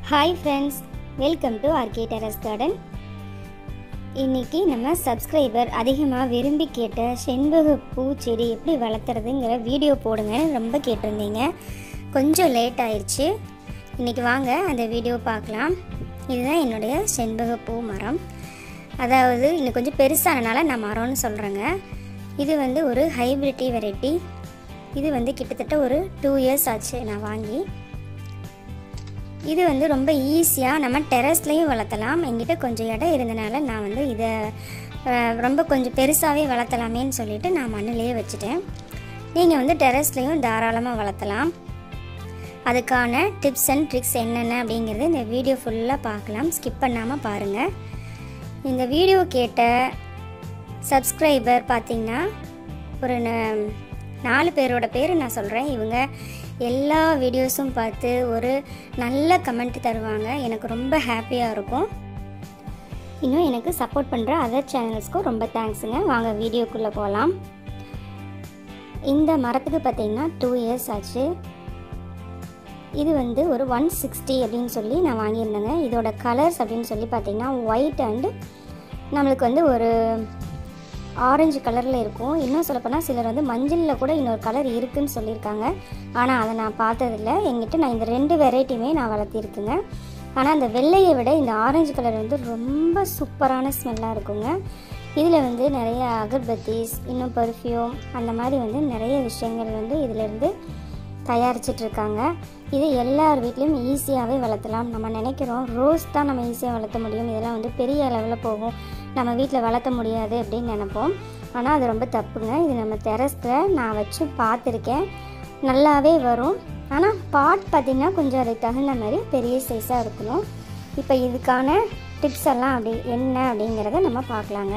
hi friends welcome to RK terrace garden இன்னைக்கு நம்ம subscriber அதிகமாக விரும்பி கேட்ட செண்பக பூச்செடி எப்படி வளர்த்துறதுங்கிற வீடியோ போடுங்கன்னு ரொம்ப கேட்டிருந்தீங்க கொஞ்சம் லேட் ஆயிடுச்சு இன்னைக்கு வாங்க அந்த வீடியோ பார்க்கலாம் இதுதான் என்னுடைய செண்பக பூ மரம் அதாவது இன்னும் கொஞ்சம் பெருசானனால நான் மரம்னு சொல்கிறேங்க இது வந்து ஒரு ஹைபிரிட்டி வெரைட்டி இது வந்து கிட்டத்தட்ட ஒரு டூ இயர்ஸ் ஆச்சு நான் வாங்கி இது வந்து ரொம்ப ஈஸியாக நம்ம டெரஸ்லேயும் வளர்த்தலாம் என்கிட்ட கொஞ்சம் இடம் இருந்தனால நான் வந்து இதை அஹ், ரொம்ப கொஞ்சம் பெருசாகவே வளர்த்தலாமேன்னு சொல்லிட்டு நான் மண்ணிலேயே வச்சுட்டேன் நீங்கள் வந்து டெரஸ்லேயும் தாராளமாக வளர்த்தலாம் அதுக்கான டிப்ஸ் அண்ட் ட்ரிக்ஸ் என்னென்ன அப்படிங்கிறது இந்த வீடியோ ஃபுல்லாக பார்க்கலாம் ஸ்கிப் பண்ணாமல் பாருங்கள் இந்த வீடியோ கேட்ட சப்ஸ்கிரைபர் பார்த்தீங்கன்னா ஒரு ந- நாலு பேரோட பேர் நான் சொல்கிறேன் இவங்க எல்லா வீடியோஸும் பார்த்து ஒரு நல்ல கமெண்ட் தருவாங்க எனக்கு ரொம்ப ஹாப்பியாக இருக்கும் இன்னும் எனக்கு சப்போர்ட் பண்ணுற அதர் சேனல்ஸ்க்கும் ரொம்ப தேங்க்ஸுங்க வாங்க வீடியோக்குள்ளே போகலாம் இந்த மரத்துக்கு பார்த்தீங்கன்னா டூ இயர்ஸ் ஆச்சு இது வந்து ஒரு ஒன் சிக்ஸ்டி அப்படின்னு சொல்லி நான் வாங்கியிருந்தேங்க இதோட கலர்ஸ் அப்படின்னு சொல்லி பார்த்தீங்கன்னா ஒயிட் அண்டு நம்மளுக்கு வந்து ஒரு ஆரஞ்சு கலரில் இருக்கும் இன்னும் சொல்லப்போனால் சிலர் வந்து மஞ்சளில் கூட இன்னொரு கலர் இருக்குன்னு சொல்லியிருக்காங்க ஆனால் அதை நான் பார்த்ததில்ல எங்கிட்ட நான் இந்த ரெண்டு வெரைட்டியுமே நான் வளர்த்திருக்குங்க ஆனால் அந்த வெள்ளையை விட இந்த ஆரஞ்சு கலர் வந்து ரொம்ப சூப்பரான ஸ்மெல்லாக இருக்குங்க இதில் வந்து நிறைய அகர்பத்தீஸ் இன்னும் பர்ஃப்யூம் அந்த மாதிரி வந்து நிறைய விஷயங்கள் வந்து இதிலேருந்து தயாரிச்சிட்டு இருக்காங்க இது எல்லார் வீட்லேயும் ஈஸியாகவே வளர்த்தலாம் நம்ம நினைக்கிறோம் ரோஸ் தான் நம்ம ஈஸியாக வளர்த்த முடியும் இதெல்லாம் வந்து பெரிய அளவில் போகும் நம்ம வீட்டில் வளர்த்த முடியாது அப்படின்னு நினைப்போம் ஆனால் அது ரொம்ப தப்புங்க இது நம்ம டெரஸில் நான் வச்சு பார்த்துருக்கேன் நல்லாவே வரும் ஆனால் பாட் பார்த்திங்கன்னா கொஞ்சம் அதுக்கு தகுந்த மாதிரி பெரிய சைஸாக இருக்கணும் இப்போ இதுக்கான டிப்ஸ் எல்லாம் அப்படி என்ன அப்படிங்கிறத நம்ம பார்க்கலாங்க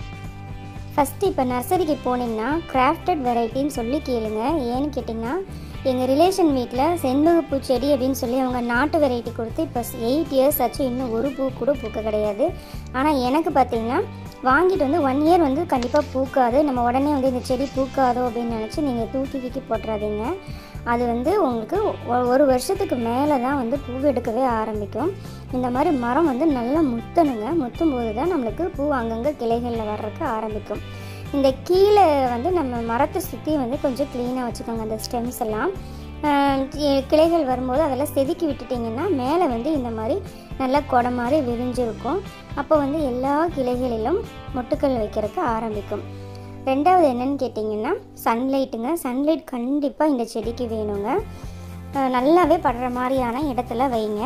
ஃபஸ்ட்டு இப்போ நர்சரிக்கு போனீங்கன்னா கிராஃப்டட் வெரைட்டின்னு சொல்லி கேளுங்க ஏன்னு கேட்டிங்கன்னா எங்கள் ரிலேஷன் வீட்டில் செண்பகப்பூ செடி அப்படின்னு சொல்லி அவங்க நாட்டு வெரைட்டி கொடுத்து இப்போ எயிட் இயர்ஸ் ஆச்சு இன்னும் ஒரு பூ கூட பூக்க கிடையாது ஆனால் எனக்கு பார்த்தீங்கன்னா வாங்கிட்டு வந்து ஒன் இயர் வந்து கண்டிப்பாக பூக்காது நம்ம உடனே வந்து இந்த செடி பூக்காதோ அப்படின்னு நினச்சி நீங்கள் தூக்கி தூக்கி போட்டுறாதீங்க அது வந்து உங்களுக்கு ஒ- ஒரு வருஷத்துக்கு மேலே தான் வந்து பூ எடுக்கவே ஆரம்பிக்கும் இந்த மாதிரி மரம் வந்து நல்லா முத்தணுங்க முத்தும் போது தான் நம்மளுக்கு பூ அங்கங்கே கிளைகளில் வர்றதுக்கு ஆரம்பிக்கும் இந்த கீழே வந்து நம்ம மரத்தை சுற்றி வந்து கொஞ்சம் க்ளீனாக வச்சுக்கோங்க அந்த ஸ்டெம்ஸ் எல்லாம் ஆஹ் கி- கிளைகள் வரும்போது அதெல்லாம் செதுக்கி விட்டுட்டிங்கன்னா மேலே வந்து இந்த மாதிரி நல்லா கொடை மாதிரி விரிஞ்சிருக்கும் அப்போ வந்து எல்லா கிளைகளிலும் மொட்டுக்கள் வைக்கிறதுக்கு ஆரம்பிக்கும் ரெண்டாவது என்னன்னு கேட்டிங்கன்னா சன்லைட்டுங்க சன்லைட் கண்டிப்பாக இந்த செடிக்கு வேணுங்க ஆஹ் நல்லாவே படுற மாதிரியான இடத்துல வைங்க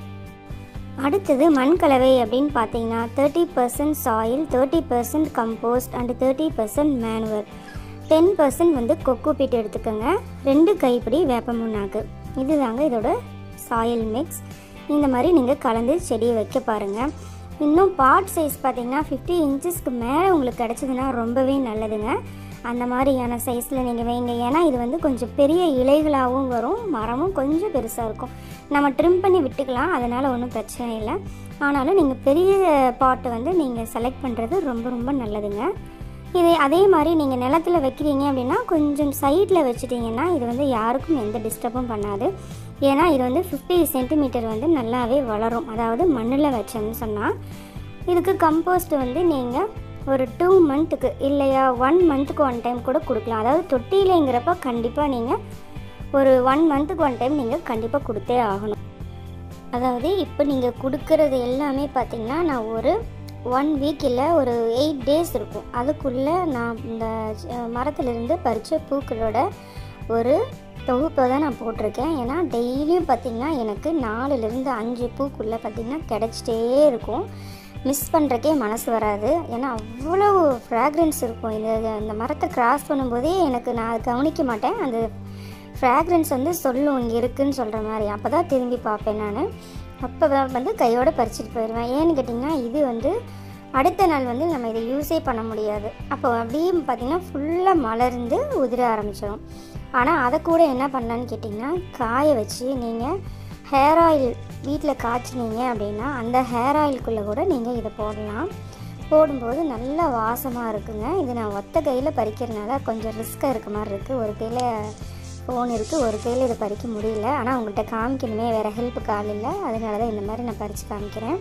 அடுத்தது மண் கலவை அப்படின்னு பார்த்தீங்கன்னா thirty percent soil thirty percent compost and thirty percent manual ten percent வந்து கொக்கு பீட் எடுத்துக்கோங்க ரெண்டு கைப்பிடி வேப்ப முன்னாக்கு இதுதாங்க இதோட சாயில் மிக்ஸ் இந்த மாதிரி நீங்கள் கலந்து செடியை வைக்க பாருங்கள் இன்னும் பாட் சைஸ் பார்த்தீங்கன்னா ஃபிஃப்டி இன்ச்சஸ்க்கு மேலே உங்களுக்கு கிடச்சிதுன்னா ரொம்பவே நல்லதுங்க அந்த மாதிரியான சைஸில் நீங்கள் வைங்க ஏன்னா இது வந்து கொஞ்சம் பெரிய இலைகளாகவும் வரும் மரமும் கொஞ்சம் பெருசாக இருக்கும் நம்ம ட்ரிம் பண்ணி விட்டுக்கலாம் அதனால் ஒன்றும் பிரச்சனை இல்லை ஆனாலும் நீங்கள் பெரிய பாட்டை வந்து நீங்கள் செலக்ட் பண்ணுறது ரொம்ப ரொம்ப நல்லதுங்க இது அதே மாதிரி நீங்கள் நிலத்துல வைக்கிறீங்க அப்படின்னா கொஞ்சம் சைடில் வச்சுட்டிங்கன்னா இது வந்து யாருக்கும் எந்த டிஸ்டர்பும் பண்ணாது ஏன்னா இது வந்து ஃபிஃப்டி சென்டிமீட்டர் வந்து நல்லாவே வளரும் அதாவது மண்ணில் வச்சோம்னு சொன்னால் இதுக்கு கம்போஸ்ட் வந்து நீங்கள் ஒரு டூ மந்த்துக்கு இல்லையா ஒன் மந்த்துக்கு ஒன் டைம் கூட கொடுக்கலாம் அதாவது தொட்டியிலைங்கிறப்ப கண்டிப்பாக நீங்கள் ஒரு ஒன் மந்த்துக்கு ஒன் டைம் நீங்கள் கண்டிப்பாக கொடுத்தே ஆகணும் அதாவது இப்போ நீங்கள் கொடுக்கறது எல்லாமே பார்த்தீங்கன்னா நான் ஒரு ஒன் வீக் இல்லை ஒரு எயிட் டேஸ் இருக்கும் அதுக்குள்ளே நான் இந்த அஹ், மரத்துலேருந்து பறித்த பூக்களோட ஒரு தொகுப்பை தான் நான் போட்டிருக்கேன் ஏன்னா டெய்லியும் பார்த்திங்கன்னா எனக்கு நாலுலேருந்து அஞ்சு பூக்குள்ளே பார்த்திங்கன்னா கிடச்சிட்டே இருக்கும் மிஸ் பண்ணுறக்கே மனசு வராது ஏன்னா அவ்வளோ ஃப்ராக்ரன்ஸ் இருக்கும் இந்த இந்த மரத்தை கிராஸ் பண்ணும்போதே எனக்கு நான் அதை கவனிக்க மாட்டேன் அந்த ஃப்ராக்ரன்ஸ் வந்து சொல்லும் இங்கே இருக்குன்னு சொல்கிற மாதிரி அப்போ தான் திரும்பி பார்ப்பேன் நான் அப்போ வந்து கையோட பறிச்சுட்டு போயிடுவேன் ஏன்னு கேட்டிங்கன்னா இது வந்து அடுத்த நாள் வந்து நம்ம இதை யூஸே பண்ண முடியாது அப்போ அப்படியே பார்த்திங்கன்னா ஃபுல்லாக மலர்ந்து உதிர ஆரம்பிச்சிடும் ஆனால் அதை கூட என்ன பண்ணலான்னு கேட்டிங்கன்னா காய வச்சு நீங்கள் ஹேர் ஆயில் வீட்டில் காய்ச்சினீங்க அப்படின்னா அந்த ஹேர் ஆயிலுக்குள்ளே கூட நீங்கள் இதை போடலாம் போடும்போது நல்ல வாசமாக இருக்குங்க இது நான் ஒத்த கையில் பறிக்கிறதுனால கொஞ்சம் ரிஸ்க்காக இருக்க மாதிரி இருக்குது ஒரு கையில் ஃபோன் இருக்குது ஒரு கையில் இதை பறிக்க முடியல ஆனால் உங்கள்கிட்ட காமிக்கணுமே வேறு ஹெல்ப்புக்கு ஆள் இல்லை அதனால தான் இந்த மாதிரி நான் பறித்து காமிக்கிறேன்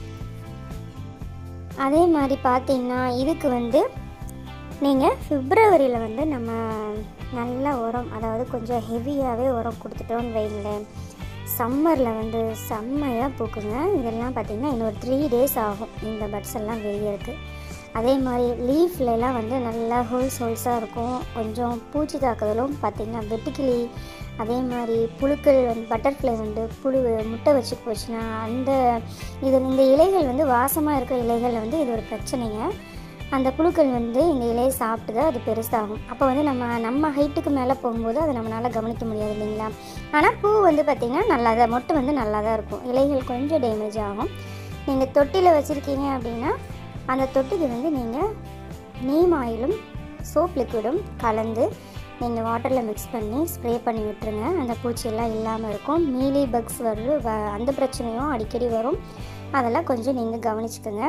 அதே மாதிரி பார்த்தீங்கன்னா இதுக்கு வந்து நீங்கள் பிப்ரவரியில் வந்து நம்ம நல்லா உரம் அதாவது கொஞ்சம் ஹெவியாகவே உரம் கொடுத்துட்டோன்னு வைங்களேன் சம்மரில் வந்து செம்மையாக பூக்குங்க இதெல்லாம் பார்த்திங்கன்னா இன்னொரு த்ரீ டேஸ் ஆகும் இந்த பட்ஸ் எல்லாம் வெளியேருக்கு அதே மாதிரி லீஃப்லலாம் வந்து நல்லா ஹோல்ஸ் ஹோல்ஸாக இருக்கும் கொஞ்சம் பூச்சி தாக்குதலும் பார்த்திங்கன்னா வெட்டுக்கிளி அதே மாதிரி புழுக்கள் வந்து பட்டர்ஃப்ளை வந்து புழு முட்டை வச்சு போச்சுன்னா அந்த இது இந்த இலைகள் வந்து வாசமாக இருக்கிற இலைகளில் வந்து இது ஒரு பிரச்சனைங்க அந்த புழுக்கள் வந்து இந்த இலையை சாப்பிட்டு தான் அது பெருசாகும் அப்போ வந்து நம்ம நம்ம ஹைட்டுக்கு மேலே போகும்போது அதை நம்மளால் கவனிக்க முடியாது இல்லைங்களா ஆனால் பூ வந்து பார்த்திங்கன்னா நல்லா தான் மொட்டு வந்து நல்லா தான் இருக்கும் இலைகள் கொஞ்சம் டேமேஜ் ஆகும் நீங்கள் தொட்டியில் வச்சுருக்கீங்க அப்படின்னா அந்த தொட்டிக்கு வந்து நீங்கள் நீம் ஆயிலும் சோப் லிக்விடும் கலந்து நீங்கள் வாட்டரில் மிக்ஸ் பண்ணி ஸ்ப்ரே பண்ணி விட்டுருங்க அந்த பூச்சியெல்லாம் இல்லாமல் இருக்கும் மீலி பக்ஸ் வரும் வ- அந்த பிரச்சனையும் அடிக்கடி வரும் அதெல்லாம் கொஞ்சம் நீங்கள் கவனிச்சுக்கோங்க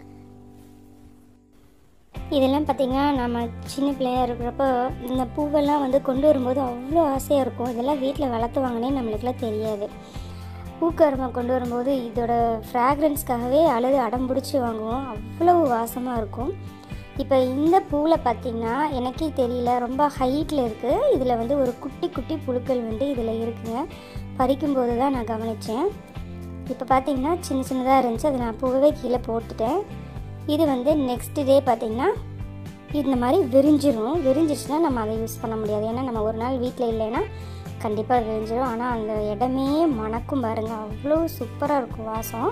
இதெல்லாம் பார்த்திங்கன்னா நம்ம சின்ன பிள்ளையா இருக்கிறப்போ இந்த பூவெல்லாம் வந்து கொண்டு வரும்போது அவ்வளோ ஆசையாக இருக்கும் இதெல்லாம் வீட்டில் வளர்த்துவாங்கன்னே நம்மளுக்குலாம் தெரியாது பூக்கருமை கொண்டு வரும்போது இதோட ஃப்ராக்ரன்ஸ்க்காகவே அழுது அடம் பிடிச்சி வாங்குவோம் அவ்வளோ வாசமாக இருக்கும் இப்போ இந்த பூவில் பார்த்திங்கன்னா எனக்கே தெரியல ரொம்ப ஹைட்டில் இருக்குது இதில் வந்து ஒரு குட்டி குட்டி புழுக்கள் வந்து இதில் இருக்குங்க பறிக்கும்போது தான் நான் கவனித்தேன் இப்போ பார்த்தீங்கன்னா சின்ன சின்னதாக இருந்துச்சு அதை நான் பூவே கீழே போட்டுட்டேன் இது வந்து நெக்ஸ்ட் டே பார்த்தீங்கன்னா இந்த மாதிரி விரிஞ்சிரும் விரிஞ்சிருச்சுன்னா நம்ம அதை யூஸ் பண்ண முடியாது ஏன்னா நம்ம ஒரு நாள் வீட்டில் இல்லைன்னா கண்டிப்பாக விரிஞ்சிரும் ஆனால் அந்த இடமே மணக்கும் பாருங்க அவ்வளோ சூப்பராக இருக்கும் வாசம்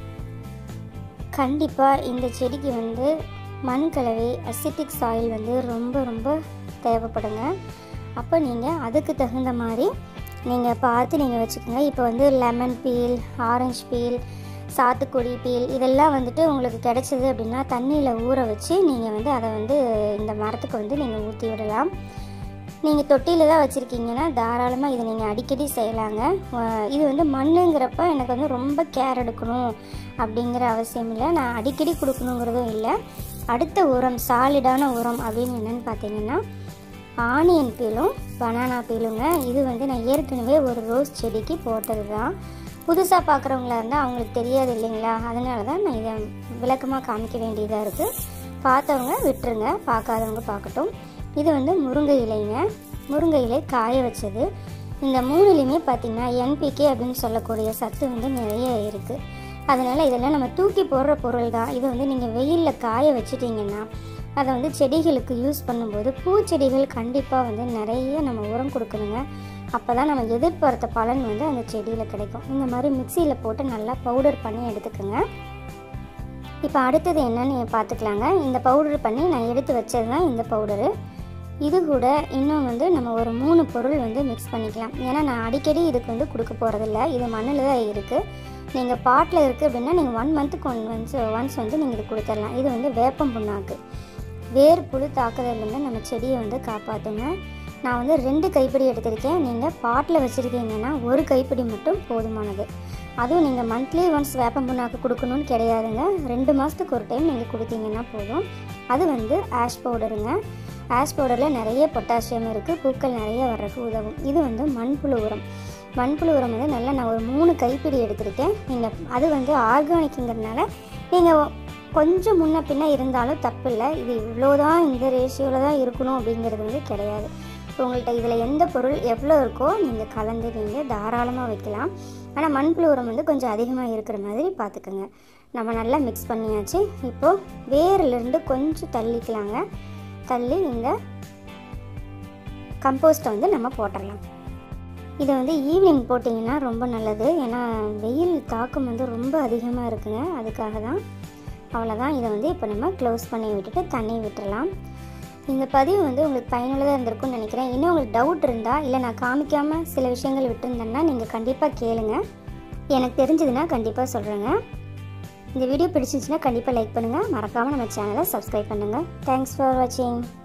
கண்டிப்பாக இந்த செடிக்கு வந்து மண் கலவை அசிட்டிக் சாயில் வந்து ரொம்ப ரொம்ப தேவைப்படுங்க அப்போ நீங்கள் அதுக்கு தகுந்த மாதிரி நீங்கள் பார்த்து நீங்கள் வச்சுக்கோங்க இப்போ வந்து லெமன் பீல் ஆரஞ்சு பீல் சாத்துக்குடி பீல் இதெல்லாம் வந்துட்டு உங்களுக்கு கிடைச்சது அப்படின்னா தண்ணியில் ஊற வச்சு நீங்கள் வந்து அதை வந்து இந்த மரத்துக்கு வந்து நீங்கள் ஊற்றி விடலாம் நீங்கள் தொட்டியில் தான் வச்சுருக்கீங்கன்னா தாராளமாக இதை நீங்கள் அடிக்கடி செய்யலாங்க அஹ் இது வந்து மண்ணுங்கிறப்ப எனக்கு வந்து ரொம்ப கேர் எடுக்கணும் அப்படிங்கிற அவசியம் இல்லை நான் அடிக்கடி கொடுக்கணுங்கிறதும் இல்லை அடுத்த உரம் சாலிடான உரம் அப்படின்னு என்னென்னு பார்த்தீங்கன்னா ஆனியன் பீலும் பனானா பீலுங்க இது வந்து நான் ஏற்கனவே ஒரு ரோஸ் செடிக்கு போட்டது தான் புதுசாக பார்க்குறவங்களா இருந்தால் அவங்களுக்கு தெரியாது இல்லைங்களா அதனால தான் நான் இதை விளக்கமாக காமிக்க வேண்டியதாக இருக்குது பார்த்தவங்க விட்டுருங்க பார்க்காதவங்க பார்க்கட்டும் இது வந்து முருங்கை இலைங்க முருங்கை இலை காய வச்சது இந்த மூணுலேயுமே பார்த்திங்கன்னா என்பிகே அப்படின்னு சொல்லக்கூடிய சத்து வந்து நிறைய இருக்குது அதனால் இதெல்லாம் நம்ம தூக்கி போடுற பொருள் தான் இதை வந்து நீங்கள் வெயிலில் காய வச்சிட்டிங்கன்னா அதை வந்து செடிகளுக்கு யூஸ் பண்ணும்போது பூச்செடிகள் கண்டிப்பாக வந்து நிறைய நம்ம உரம் கொடுக்கணுங்க அப்போ தான் நம்ம எதிர்பார்த்த பலன் வந்து அந்த செடியில் கிடைக்கும் இந்த மாதிரி மிக்சியில் போட்டு நல்லா பவுடர் பண்ணி எடுத்துக்கோங்க இப்போ அடுத்தது என்னன்னு பார்த்துக்கலாங்க இந்த பவுடர் பண்ணி நான் எடுத்து வச்சது தான் இந்த பவுடரு இது கூட இன்னும் வந்து நம்ம ஒரு மூணு பொருள் வந்து மிக்ஸ் பண்ணிக்கலாம் ஏன்னா நான் அடிக்கடி இதுக்கு வந்து கொடுக்க போகிறதில்ல இது மண்ணில் தான் இருக்குது நீங்கள் பாட்டில் இருக்குது அப்படின்னா நீங்கள் ஒன் மந்த்துக்கு ஒன் ஒன்ஸ் ஒன்ஸ் வந்து நீங்கள் இது கொடுத்துடலாம் இது வந்து வேப்பம் புண்ணாக்கு வேர் புழு தாக்குதல்லேருந்து நம்ம செடியை வந்து காப்பாற்றுங்க நான் வந்து ரெண்டு கைப்பிடி எடுத்திருக்கேன் நீங்கள் பாட்டில் வச்சுருக்கீங்கன்னா ஒரு கைப்பிடி மட்டும் போதுமானது அதுவும் நீங்கள் மந்த்லி ஒன்ஸ் வேப்பம் புண்ணாக்கு கொடுக்கணும்னு கிடையாதுங்க ரெண்டு மாதத்துக்கு ஒரு டைம் நீங்கள் கொடுத்தீங்கன்னா போதும் அது வந்து ஆஷ் பவுடருங்க ஆஷ் பவுடரில் நிறைய பொட்டாசியம் இருக்குது பூக்கள் நிறைய வர்றதுக்கு உதவும் இது வந்து மண்புழு உரம் மண்புழு உரம் வந்து நல்லா நான் ஒரு மூணு கைப்பிடி எடுத்திருக்கேன் நீங்கள் அது வந்து ஆர்கானிக்குங்கிறதுனால நீங்கள் கொஞ்சம் முன்ன பின்ன இருந்தாலும் தப்பில்லை இது இவ்வளோ தான் இந்த ரேஷியோவில் தான் இருக்கணும் அப்படிங்கிறது வந்து கிடையாது உங்கள்கிட்ட இதில் எந்த பொருள் எவ்வளோ இருக்கோ நீங்கள் கலந்து நீங்கள் தாராளமாக வைக்கலாம் ஆனால் மண்புழு உரம் வந்து கொஞ்சம் அதிகமாக இருக்கிற மாதிரி பார்த்துக்கோங்க நம்ம நல்லா மிக்ஸ் பண்ணியாச்சு இப்போது வேர்லேருந்து கொஞ்சம் தள்ளிக்கலாங்க தள்ளி இந்த கம்போஸ்ட்டை வந்து நம்ம போட்டுடலாம் இதை வந்து ஈவினிங் போட்டிங்கன்னா ரொம்ப நல்லது ஏன்னா வெயில் தாக்கம் வந்து ரொம்ப அதிகமாக இருக்குங்க அதுக்காக தான் அவ்வளோதான் இதை வந்து இப்போ நம்ம க்ளோஸ் பண்ணி விட்டுட்டு தண்ணி விட்டுறலாம் இந்த பதிவு வந்து உங்களுக்கு பயனுள்ளதாக இருந்திருக்கும்னு நினைக்கிறேன் இன்னும் உங்களுக்கு டவுட் இருந்தால் இல்லை நான் காமிக்காமல் சில விஷயங்கள் விட்டுருந்தேன்னா நீங்கள் கண்டிப்பாக கேளுங்க எனக்கு தெரிஞ்சதுன்னா கண்டிப்பாக சொல்கிறேங்க இந்த வீடியோ பிடிச்சிருந்துச்சுன்னா கண்டிப்பாக லைக் பண்ணுங்கள் மறக்காமல் நம்ம சேனலை சப்ஸ்கிரைப் பண்ணுங்கள் தேங்க்ஸ் ஃபார் வாட்சிங்